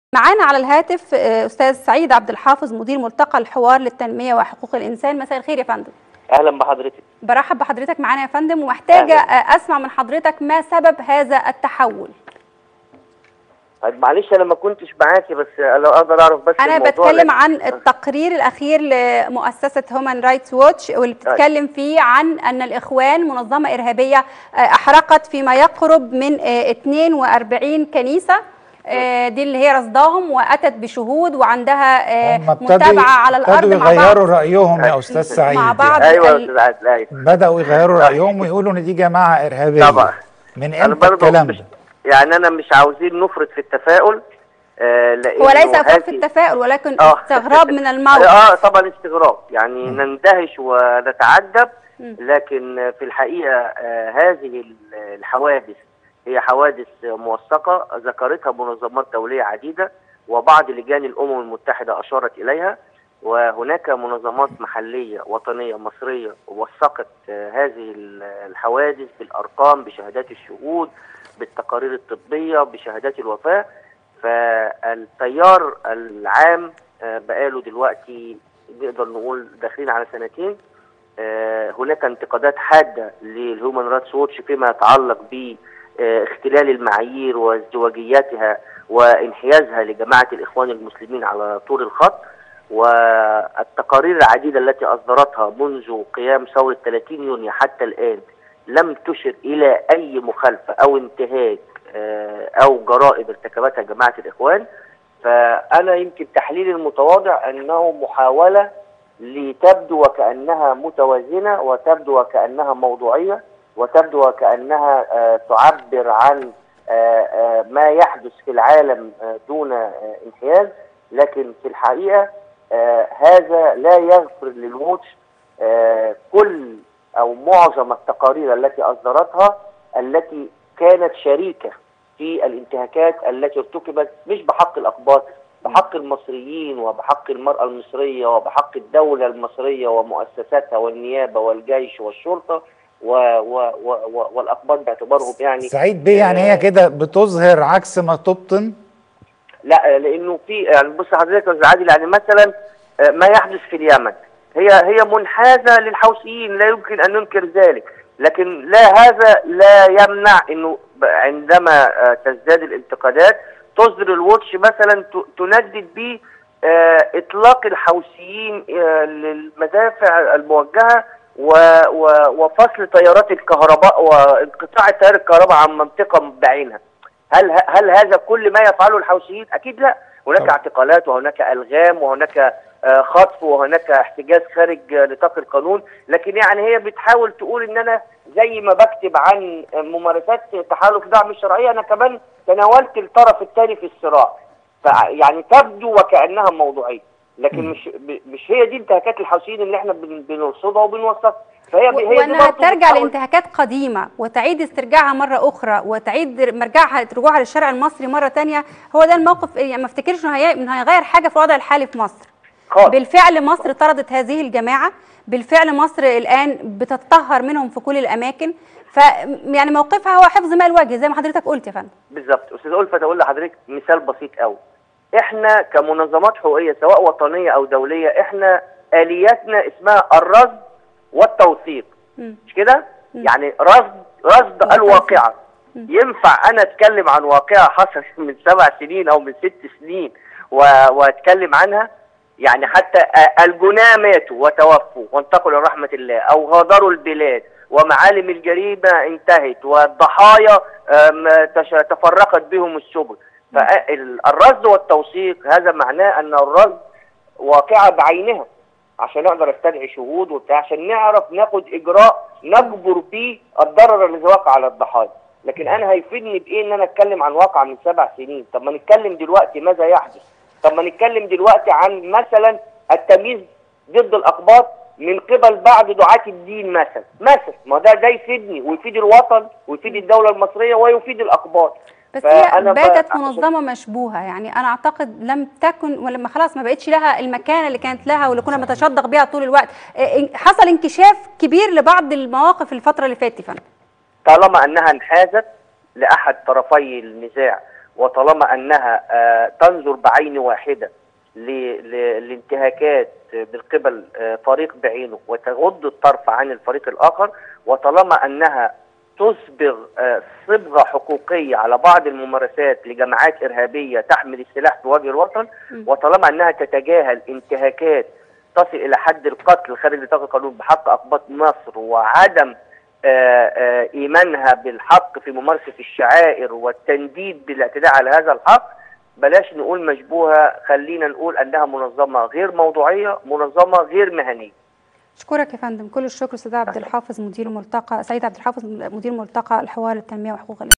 معانا على الهاتف استاذ سعيد عبد الحافظ مدير ملتقى الحوار للتنميه وحقوق الانسان مساء الخير يا فندم اهلا بحضرتك برحب بحضرتك معانا يا فندم ومحتاجه أهلا. اسمع من حضرتك ما سبب هذا التحول طيب معلش انا ما كنتش معاكي بس لو اقدر اعرف بس انا بتكلم عن التقرير الاخير لمؤسسه هومان رايتس ووتش واللي بتتكلم فيه عن ان الاخوان منظمه ارهابيه احرقت فيما يقرب من 42 كنيسه دي اللي هي رصداهم واتت بشهود وعندها متابعه على الارض بدأوا يغيروا رايهم يا استاذ سعيد مع بعض ايوه يا استاذ عادل ايوه بداوا يغيروا رايهم ويقولوا ان دي جماعه ارهابيه طبعا من امتى الكلام ده؟ يعني انا مش عاوزين نفرط في التفاؤل آه هو ليس افراط في التفاؤل ولكن آه استغراب من الموقف اه طبعا استغراب يعني م. نندهش ونتعجب لكن في الحقيقه آه هذه الحوادث هي حوادث موثقه ذكرتها منظمات دوليه عديده وبعض لجان الامم المتحده اشارت اليها وهناك منظمات محليه وطنيه مصريه وثقت هذه الحوادث بالارقام بشهادات الشهود بالتقارير الطبيه بشهادات الوفاه فالتيار العام بقاله دلوقتي نقدر نقول داخلين على سنتين هناك انتقادات حاده للهيومن رايتس ووتش فيما يتعلق ب اختلال المعايير وازدواجياتها وانحيازها لجماعه الاخوان المسلمين على طول الخط والتقارير العديده التي اصدرتها منذ قيام ثوره 30 يونيو حتى الان لم تشر الى اي مخالفه او انتهاك او جرائم ارتكبتها جماعه الاخوان فانا يمكن تحليلي المتواضع انه محاوله لتبدو وكانها متوازنه وتبدو وكانها موضوعيه وتبدو وكانها تعبر عن ما يحدث في العالم دون انحياز لكن في الحقيقه هذا لا يغفر للواتش كل او معظم التقارير التي اصدرتها التي كانت شريكه في الانتهاكات التي ارتكبت مش بحق الاقباط بحق المصريين وبحق المراه المصريه وبحق الدوله المصريه ومؤسساتها والنيابه والجيش والشرطه و و و والاقباط باعتبارهم يعني سعيد بيه يعني هي كده بتظهر عكس ما تبطن لا لانه في يعني بص حضرتك يا استاذ عادل يعني مثلا ما يحدث في اليمن هي هي منحازه للحوثيين لا يمكن ان ننكر ذلك لكن لا هذا لا يمنع انه عندما تزداد الانتقادات تصدر الواتش مثلا تندد ب اطلاق الحوثيين للمدافع الموجهه و و وفصل تيارات الكهرباء وانقطاع تيار الكهرباء عن منطقه بعينها هل هل هذا كل ما يفعله الحوثيين اكيد لا هناك طبعا. اعتقالات وهناك الغام وهناك خطف وهناك احتجاز خارج نطاق القانون لكن يعني هي بتحاول تقول ان انا زي ما بكتب عن ممارسات تحالف دعم الشرعيه انا كمان تناولت الطرف الثاني في الصراع فيعني تبدو وكانها موضوعيه لكن مش مش هي دي انتهاكات الحوثيين اللي احنا بنرصدها وبنوثقها فهي هي وانها ترجع لانتهاكات قديمه وتعيد استرجاعها مره اخرى وتعيد مرجعها رجوعها للشارع المصري مره ثانيه هو ده الموقف يعني ما افتكرش انه هيغير حاجه في الوضع الحالي في مصر خالص. بالفعل مصر طردت هذه الجماعه بالفعل مصر الان بتتطهر منهم في كل الاماكن ف يعني موقفها هو حفظ ماء الوجه زي ما حضرتك قلت يا فندم بالظبط استاذ ألفت اقول لحضرتك مثال بسيط قوي احنا كمنظمات حقوقيه سواء وطنيه او دوليه احنا الياتنا اسمها الرصد والتوثيق مش كده يعني رصد رصد الواقعه م. ينفع انا اتكلم عن واقعه حصلت من سبع سنين او من ست سنين واتكلم عنها يعني حتى الجناة ماتوا وتوفوا وانتقلوا لرحمة الله أو غادروا البلاد ومعالم الجريمة انتهت والضحايا تفرقت بهم السبل فالرصد والتوثيق هذا معناه أن الرصد واقعة بعينها عشان نقدر استدعي شهود وبتاع عشان نعرف ناخد إجراء نجبر فيه الضرر الذي وقع على الضحايا لكن أنا هيفيدني بإيه إن أنا أتكلم عن واقع من سبع سنين طب ما نتكلم دلوقتي ماذا يحدث طب ما نتكلم دلوقتي عن مثلا التمييز ضد الاقباط من قبل بعض دعاة الدين مثلا مثلا ما ده ده يفيدني ويفيد الوطن ويفيد الدولة المصرية ويفيد الاقباط بس هي باتت منظمة مشبوهة يعني أنا أعتقد لم تكن ولما خلاص ما بقتش لها المكانة اللي كانت لها واللي كنا بنتشدق بيها طول الوقت حصل انكشاف كبير لبعض المواقف الفترة اللي فاتت فندم طالما أنها انحازت لأحد طرفي النزاع وطالما انها آه، تنظر بعين واحده ل- ل- لانتهاكات من قبل آه، فريق بعينه وتغض الطرف عن الفريق الاخر وطالما انها تصبغ آه، صبغه حقوقيه على بعض الممارسات لجماعات ارهابيه تحمل السلاح في وجه الوطن م. وطالما انها تتجاهل انتهاكات تصل الى حد القتل خارج نطاق القانون بحق اقباط مصر وعدم آه، آه، ايمانها بالحق في ممارسه الشعائر والتنديد بالاعتداء على هذا الحق بلاش نقول مشبوهه خلينا نقول انها منظمه غير موضوعيه منظمه غير مهنيه اشكرك يا فندم كل الشكر استاذ عبد الحافظ مدير ملتقى سيد عبد الحافظ مدير ملتقى الحوار التنميه وحقوق الانسان